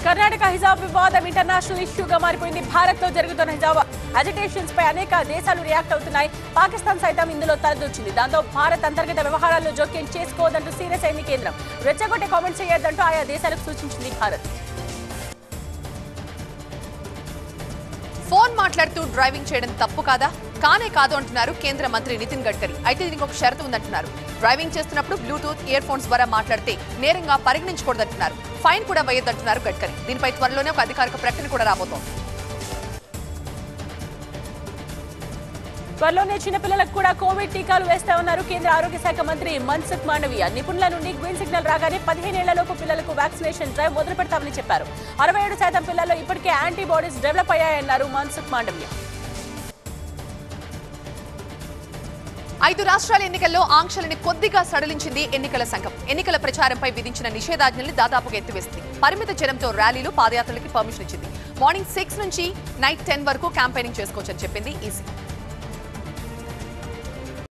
కర్ణాటక హిజాబ్ వివాదం ఇంటర్నేషనల్ ఇష్యూగా మారిపోయింది భారత్ లో జరుగుతున్న హిజాబ్ అజిటేషన్స్ పై అనేక దేశాలు రియాక్ట్ అవుతున్నాయి పాకిస్తాన్ సైతం ఇందులో తలదూచింది దాంతో భారత్ అంతర్గత వ్యవహారాల్లో జోక్యం చేసుకోవద్దంటూ సీరియస్ అయింది కేంద్రం రెచ్చగొట్టే కామెంట్స్ చేయొద్దంటూ ఆయా దేశాలకు సూచించింది భారత్ ఫోన్ మాట్లాడుతూ డ్రైవింగ్ చేయడం తప్పు కాదా కానే కాదు అంటున్నారు కేంద్ర మంత్రి నితిన్ గడ్కరీ అయితే దీనికి ఒక షరతు ఉందంటున్నారు డ్రైవింగ్ చేస్తున్నప్పుడు బ్లూటూత్ ఇయర్ ఫోన్స్ ద్వారా మాట్లాడితే నేరంగా పరిగణించకూడదంటున్నారు ఫైన్ కూడా వేయొద్దంటున్నారు గడ్కరీ దీనిపై త్వరలోనే ఒక అధికారిక ప్రకటన కూడా రాబోతోంది త్వరలోనే చిన్నపిల్లలకు కూడా కోవిడ్ టీకాలు వేస్తామన్నారు కేంద్ర ఆరోగ్య శాఖ మంత్రి మన్సుఖ్ మాండవీయ నిపుణుల నుండి గ్రీన్ సిగ్నల్ రాగానే పదిహేనేళ్లలోపు పిల్లలకు వ్యాక్సినేషన్ డ్రైవ్ మొదలు పెడతామని చెప్పారు అరవై ఏడు శాతం పిల్లల్లో ఇప్పటికే యాంటీబాడీస్ డెవలప్ అయ్యాయన్నారు మన్సుఖ్ మాండవీయ ఐదు రాష్ట్రాల ఎన్నికల్లో ఆంక్షలని కొద్దిగా సడలించింది ఎన్నికల సంఘం ఎన్నికల ప్రచారంపై విధించిన నిషేధాజ్ఞల్ని దాదాపుగా ఎత్తివేసింది పరిమిత జనంతో ర్యాలీలు పాదయాత్రలకి పర్మిషన్ ఇచ్చింది మార్నింగ్ సిక్స్ నుంచి నైట్ టెన్ వరకు క్యాంపెయినింగ్ చేసుకోవచ్చని చెప్పింది ఈసీ